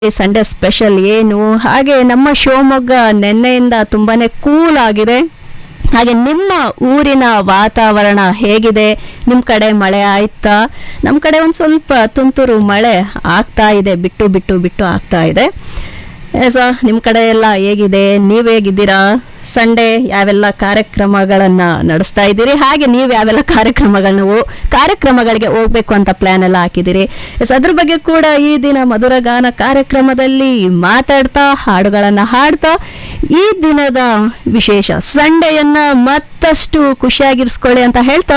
Sunday special ಏನು ಹಾಗೆ ನಮ್ಮ ಶಿವಮೊಗ್ಗ ನಿನ್ನೆಯಿಂದ ತುಂಬಾನೇ ಕೂಲ್ ಆಗಿದೆ ಹಾಗೆ ನಿಮ್ಮ ಊರಿನ ವಾತಾವರಣ ಹೇಗಿದೆ ನಿಮ್ಮ ಕಡೆ ಮಳೆ ಆಯ್ತಾ ನಮ್ಮ ಕಡೆ ಒಂದು ಸ್ವಲ್ಪ ತುಂತುರು ಮಳೆ ಆಗ್ತಾ ಇದೆ ಬಿಟ್ಟು ಬಿಟ್ಟು ಬಿಟ್ಟು ಆಗ್ತಾ ಇದೆ ಸೊ ನಿಮ್ಮ ಕಡೆ ಎಲ್ಲ ಹೇಗಿದೆ ನೀವು ಹೇಗಿದ್ದೀರಾ ಸಂಡೇ ಯಾವೆಲ್ಲ ಕಾರ್ಯಕ್ರಮಗಳನ್ನು ನಡೆಸ್ತಾ ಇದ್ದೀರಿ ಹಾಗೆ ನೀವು ಯಾವೆಲ್ಲ ಕಾರ್ಯಕ್ರಮಗಳನ್ನ ಹೋ- ಕಾರ್ಯಕ್ರಮಗಳಿಗೆ ಹೋಗ್ಬೇಕು ಅಂತ ಪ್ಲಾನ್ ಎಲ್ಲ ಹಾಕಿದ್ದೀರಿ ಎಸ್ ಅದ್ರ ಬಗ್ಗೆ ಕೂಡ ಈ ದಿನ ಮಧುರ ಗಾನ ಕಾರ್ಯಕ್ರಮದಲ್ಲಿ ಮಾತಾಡ್ತಾ ಹಾಡುಗಳನ್ನು ಹಾಡ್ತಾ ಈ ದಿನದ ವಿಶೇಷ ಸಂಡೆಯನ್ನ ಮತ್ತಷ್ಟು ಖುಷಿಯಾಗಿರಿಸ್ಕೊಳ್ಳಿ ಅಂತ ಹೇಳ್ತಾ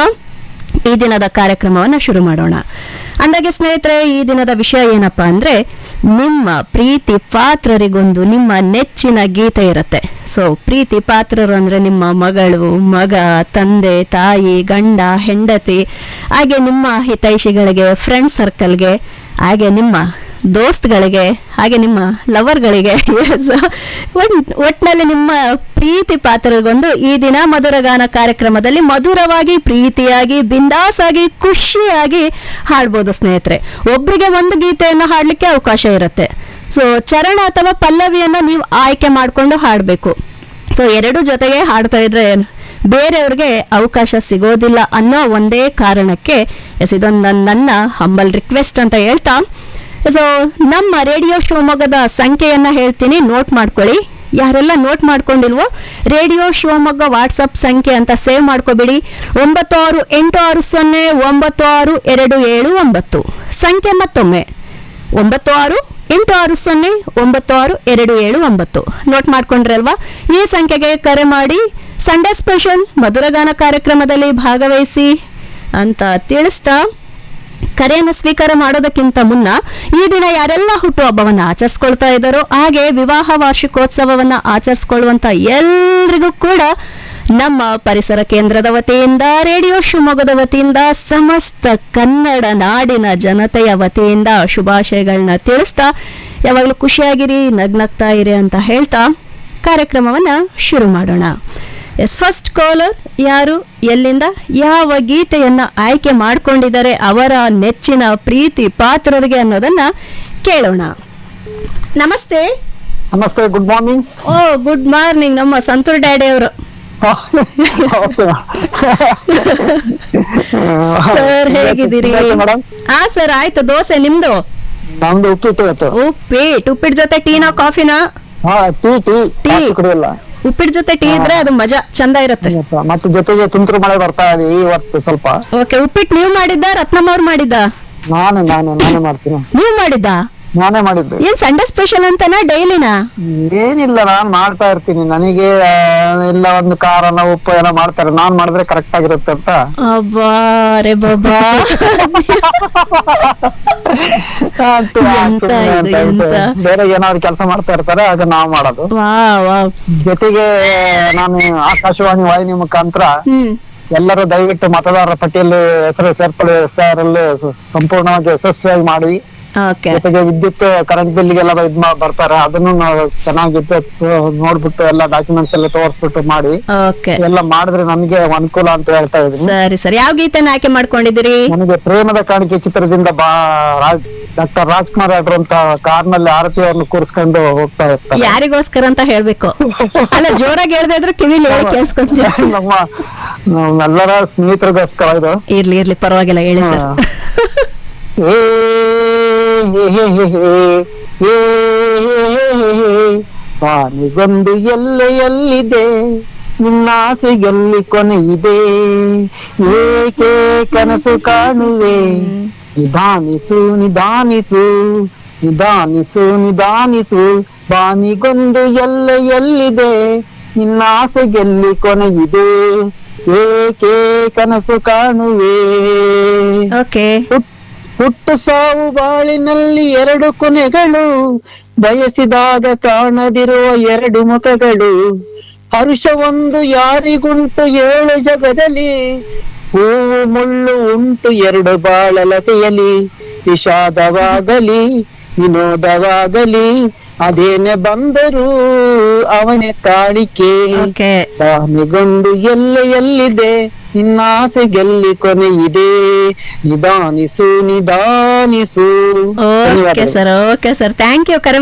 ಈ ದಿನದ ಕಾರ್ಯಕ್ರಮವನ್ನು ಶುರು ಮಾಡೋಣ ಅಂದಾಗೆ ಸ್ನೇಹಿತರೆ ಈ ದಿನದ ವಿಷಯ ಏನಪ್ಪಾ ಅಂದ್ರೆ ನಿಮ್ಮ ಪ್ರೀತಿ ಪಾತ್ರರಿಗೊಂದು ನಿಮ್ಮ ನೆಚ್ಚಿನ ಗೀತೆ ಇರುತ್ತೆ ಸೊ ಪ್ರೀತಿ ಪಾತ್ರರು ಅಂದ್ರೆ ನಿಮ್ಮ ಮಗಳು ಮಗ ತಂದೆ ತಾಯಿ ಗಂಡ ಹೆಂಡತಿ ಹಾಗೆ ನಿಮ್ಮ ಹಿತೈಷಿಗಳಿಗೆ ಫ್ರೆಂಡ್ ಸರ್ಕಲ್ಗೆ ಹಾಗೆ ನಿಮ್ಮ ದೋಸ್ತ್ಗಳಿಗೆ ಹಾಗೆ ನಿಮ್ಮ ಲವರ್ಗಳಿಗೆ Yes. ಒಟ್- ಒಟ್ನಲ್ಲಿ ನಿಮ್ಮ ಪ್ರೀತಿ ಪಾತ್ರರಿಗೊಂದು ಈ ದಿನ ಮಧುರಗಾನ ಕಾರ್ಯಕ್ರಮದಲ್ಲಿ ಮಧುರವಾಗಿ ಪ್ರೀತಿಯಾಗಿ ಬಿಂದಾಸಾಗಿ ಖುಷಿಯಾಗಿ ಹಾಡ್ಬೋದು ಸ್ನೇಹಿತರೆ ಒಬ್ರಿಗೆ ಒಂದು ಗೀತೆಯನ್ನು ಹಾಡಲಿಕ್ಕೆ ಅವಕಾಶ ಇರುತ್ತೆ ಸೊ ಚರಣ ಅಥವಾ ಪಲ್ಲವಿಯನ್ನು ನೀವು ಆಯ್ಕೆ ಮಾಡಿಕೊಂಡು ಹಾಡಬೇಕು ಸೊ ಎರಡು ಜೊತೆಗೆ ಹಾಡ್ತಾ ಇದ್ರೆ ಬೇರೆಯವ್ರಿಗೆ ಅವಕಾಶ ಸಿಗೋದಿಲ್ಲ ಅನ್ನೋ ಒಂದೇ ಕಾರಣಕ್ಕೆ ಎಸ್ ಇದೊಂದು ನನ್ನ ಹಂಬಲ್ ರಿಕ್ವೆಸ್ಟ್ ಅಂತ ಹೇಳ್ತಾ ಸೊ ನಮ್ಮ ರೇಡಿಯೋ ಶಿವಮೊಗ್ಗದ ಸಂಖ್ಯೆಯನ್ನ ಹೇಳ್ತೀನಿ ನೋಟ್ ಮಾಡ್ಕೊಳ್ಳಿ ಯಾರೆಲ್ಲ ನೋಟ್ ಮಾಡ್ಕೊಂಡಿಲ್ವೋ ರೇಡಿಯೋ ಶಿವಮೊಗ್ಗ ವಾಟ್ಸಪ್ ಸಂಖ್ಯೆ ಅಂತ ಸೇವ್ ಮಾಡ್ಕೋಬೇಡಿ ಒಂಬತ್ತು ಆರು ಎಂಟು ಆರು ಸೊನ್ನೆ ಒಂಬತ್ತು ಆರು ಎರಡು ಏಳು ಒಂಬತ್ತು ಸಂಖ್ಯೆ ಮತ್ತೊಮ್ಮೆ ಒಂಬತ್ತು ಆರು ಎಂಟು ಆರು ಸೊನ್ನೆ ಒಂಬತ್ತು ಆರು ಎರಡು ಏಳು ಒಂಬತ್ತು ನೋಟ್ ಮಾಡ್ಕೊಂಡ್ರಲ್ವಾ ಈ ಸಂಖ್ಯೆಗೆ ಕರೆ ಮಾಡಿ ಸಂಡೇ ಸ್ಪೆಷಲ್ ಮಧುರಗಾನ ಕಾರ್ಯಕ್ರಮದಲ್ಲಿ ಭಾಗವಹಿಸಿ ಅಂತ ತಿಳಿಸ್ತಾ ಕರೆಯನ್ನು ಸ್ವೀಕಾರ ಮಾಡೋದಕ್ಕಿಂತ ಮುನ್ನ ಈ ದಿನ ಯಾರೆಲ್ಲ ಹುಟ್ಟುಹಬ್ಬವನ್ನ ಆಚರಿಸ್ಕೊಳ್ತಾ ಇದ್ದಾರೋ ಹಾಗೆ ವಿವಾಹ ವಾರ್ಷಿಕೋತ್ಸವವನ್ನ ಆಚರಿಸ್ಕೊಳ್ಳುವಂತ ಎಲ್ರಿಗೂ ಕೂಡ ನಮ್ಮ ಪರಿಸರ ಕೇಂದ್ರದ ವತಿಯಿಂದ ರೇಡಿಯೋ ಶಿವಮೊಗ್ಗದ ವತಿಯಿಂದ ಸಮಸ್ತ ಕನ್ನಡ ನಾಡಿನ ಜನತೆಯ ವತಿಯಿಂದ ಶುಭಾಶಯಗಳನ್ನ ತಿಳಿಸ್ತಾ ಯಾವಾಗಲೂ ಖುಷಿಯಾಗಿರಿ ನಗ್ನಗ್ತಾ ಇರಿ ಅಂತ ಹೇಳ್ತಾ ಕಾರ್ಯಕ್ರಮವನ್ನ ಶುರು ಮಾಡೋಣ ಎಸ್ ಫಸ್ಟ್ ಕಾಲರ್ ಯಾರು ಎಲ್ಲಿಂದ ಯಾವ ಗೀತೆಯನ್ನ ಆಯ್ಕೆ ಮಾಡ್ಕೊಂಡಿದ್ದಾರೆ ಅವರ ನೆಚ್ಚಿನ ಪ್ರೀತಿ ಪಾತ್ರರಿಗೆ ಅನ್ನೋದನ್ನ ಕೇಳೋಣ ನಮಸ್ತೆ ನಮಸ್ತೆ ಗುಡ್ ಮಾರ್ನಿಂಗ್ ಓ ಗುಡ್ ಮಾರ್ನಿಂಗ್ ನಮ್ಮ ಸಂತೂರ್ ಡ್ಯಾಡಿ ಅವರು ಸರ್ ಹೇಗಿದ್ದೀರಿ ಮೇಡಮ್ ಹಾ ಸರ್ ಆಯ್ತು ದೋಸೆ ನಿಮ್ದು ನಮ್ದು ಉಪ್ಪಿಟ್ಟು ಇವತ್ತು ಉಪ್ಪಿಟ್ಟು ಉಪ್ಪಿಟ್ಟು ಜೊತೆ ಟೀನಾ ಕಾಫಿನಾ ಹಾ ಟೀ ಟೀ ಟೀ. ಕಾಫಿ ಕುಡಿಯಲ್ಲ ಉಪ್ಪಿಟ್ಟು ಜೊತೆ ಟೀ ಇದ್ರೆ ಅದು ಮಜಾ ಚಂದ ಇರುತ್ತೆ ಇವತ್ತು. ಮತ್ತೆ ಜೊತೆಗೆ ತುಂತುರು ಮಳೆ ಬರ್ತಾ ಇದೆ ಇವತ್ತು ಸ್ವಲ್ಪ ಓಕೆ ಉಪ್ಪಿಟ್ಟು ನೀವು ಮಾಡಿದ್ದ ರತ್ನಮ್ಮ ಅವ್ರು ಮಾಡಿದ್ದ ನಾನು ನಾನು ನಾನೇ ಮಾಡ್ತೀನಿ ನೀವು ಮಾಡಿದ್ದ ನಾನೇ ಮಾಡಿದ್ದೆ ಏನ್ ಸಂಡೇ ಸ್ಪೆಷಲ್ ಅಂತನಾ ಡೈಲಿನಾ ಏನಿಲ್ಲ ನಾನ್ ಮಾಡ್ತಾ ಇರ್ತೀನಿ ನನಗೆ ಆ, ಎಲ್ಲ ಒಂದು ಖಾರನ ಉಪ್ಪು ಎಲ್ಲ ಮಾಡ್ತಾರೆ ನಾನ್ ಮಾಡಿದ್ರೆ ಕರೆಕ್ಟ್ ಆಗಿರುತ್ತೆ ಅಂತ ಅಬ್ಬಾ ರೇ ಬಾಬಾ ಆಯ್ತು, ಎಂತ ಆಯ್ತು, ಇದು, ಅಂತ ಎಂತ? ಹೇಳ್ತಾರೆ. ಬೇರೆ ಏನಾದ್ರು ಕೆಲಸ ಮಾಡ್ತಾ ಇರ್ತಾರೆ ಆಗ ನಾವ್ ಮಾಡೋದು ವಾ ವಾ ಜೊತೆಗೆ ನಾನು ಆಕಾಶವಾಣಿ ವಾಹಿನಿ ಮುಖಾಂತರ ಹ್ಮ್ ಎಲ್ಲರೂ ದಯವಿಟ್ಟು ಮತದಾರರ ಪಟ್ಟಿಯಲ್ಲಿ ಹೆಸರು ಸೇರ್ಪಡೆ ಹೆಸರಲ್ಲಿ ಸಂಪೂರ್ಣವಾಗಿ ಯಶಸ್ವಿಯಾಗಿ ಮಾಡಿ ಓಕೆ ಜೊತೆಗೆ ವಿದ್ಯುತ್ ಕರೆಂಟ್ ಬಿಲ್ಗೆಲ್ಲ ಇದ್ ಮಾ- ಬರ್ತಾರೆ ಅದನ್ನು ನಾವು ಚೆನ್ನಾಗಿ ವಿದ್ಯುತ್ ನೋಡ್ಬಿಟ್ಟು ಎಲ್ಲ ಡಾಕ್ಯುಮೆಂಟ್ಸ್ ಎಲ್ಲ ತೋರಿಸ್ಬಿಟ್ಟು ಮಾಡಿ ಓಕೆ ಎಲ್ಲ ಮಾಡಿದ್ರೆ ನಮ್ಗೆ ಅನುಕೂಲ ಅಂತ ಹೇಳ್ತಾ ಇದೀನಿ ಸರಿ ಸರಿ ಯಾವ ಗೀತೆನ ಆಯ್ಕೆ ಮಾಡ್ಕೊಂಡಿದ್ದೀರಿ ನನಗೆ ಪ್ರೇಮದ ಕಾಣಿಕೆ ಚಿತ್ರದಿಂದ ಬಾ ರಾಜ್ ಡಾಕ್ಟರ್ ರಾಜ್ಕುಮಾರ್ ಆಡ್ರು ಅಂತ ಕಾರ್ನಲ್ಲಿ ಆರತಿ ಅವ್ರನ್ನ ಕೂರಿಸ್ಕೊಂಡು ಹೋಗ್ತಾ ಇರ್ತಾರೆ ಯಾರಿಗೋಸ್ಕರ ಅಂತ ಹೇಳ್ಬೇಕು ಅಲ್ಲ ಜೋರಾಗಿ ಹೇಳ್ದೆ ಇದ್ರು ಕಿವಿಲಿ ಹೇಳಿ ಕೇಳಿಸ್ಕೊಂತೀವಿ ನಮ್ಮ ನಮ್ಮೆಲ್ಲರ ಸ್ನೇಹಿತರಿಗೋಸ್ಕರ ಇದು ಇರ್ಲಿ ಇರ್ಲಿ ಪರವಾಗಿಲ್ಲ ಹೇಳಿ ಸರ್ ಏ ಹೇ ಹೇ ಹೇ ಹೇ ಹೇ ವಾನಿಗೊಂದು ಎಲ್ಲೆಯಲ್ಲಿದೆ ನಿನ್ನ ಆಸೆಯಲ್ಲಿ ಕೊನೆಯಿದೆ ಏಕೆ ಕನಸು ಕಾಣುವೆ ನಿಧಾನಿಸು ನಿಧಾನಿಸು ನಿಧಾನಿಸು ನಿಧಾನಿಸು ಬಾನಿಗೊಂದು ಎಲ್ಲೆಯಲ್ಲಿದೆ ನಿನ್ನ ಆಸೆಗೆಲ್ಲಿ ಕೊನೆಯಿದೆ ಏಕೆ ಕನಸು ಕಾಣುವೆ ಓಕೆ ಹುಟ್- ಹುಟ್ಟು ಸಾವು ಬಾಳಿನಲ್ಲಿ ಎರಡು ಕೊನೆಗಳು ಬಯಸಿದಾಗ ಕಾಣದಿರುವ ಎರಡು ಮುಖಗಳು ಹರುಷ ಒಂದು ಯಾರಿಗುಂಟು ಏಳು ಜಗದಲ್ಲಿ ಹೂವು ಮುಳ್ಳು ಉಂಟು ಎರಡು ಬಾಳಲತೆಯಲಿ ವಿಷಾದವಾಗಲಿ ವಿನೋದವಾಗಲಿ ಅದೇನೆ ಬಂದರೂ ಅವನೇ ಕಾಣಿಕೆ ಓಕೆ ತಾನಿಗೊಂದು ಎಲ್ಲೆಯಲ್ಲಿದೆ ನಿನ್ನ ಆಸೆಗೆಲ್ಲಿ ಕೊನೆಯಿದೆ ನಿಧಾನಿಸು ನಿಧಾನಿಸು okay sir okay sir thank you ಕರೆ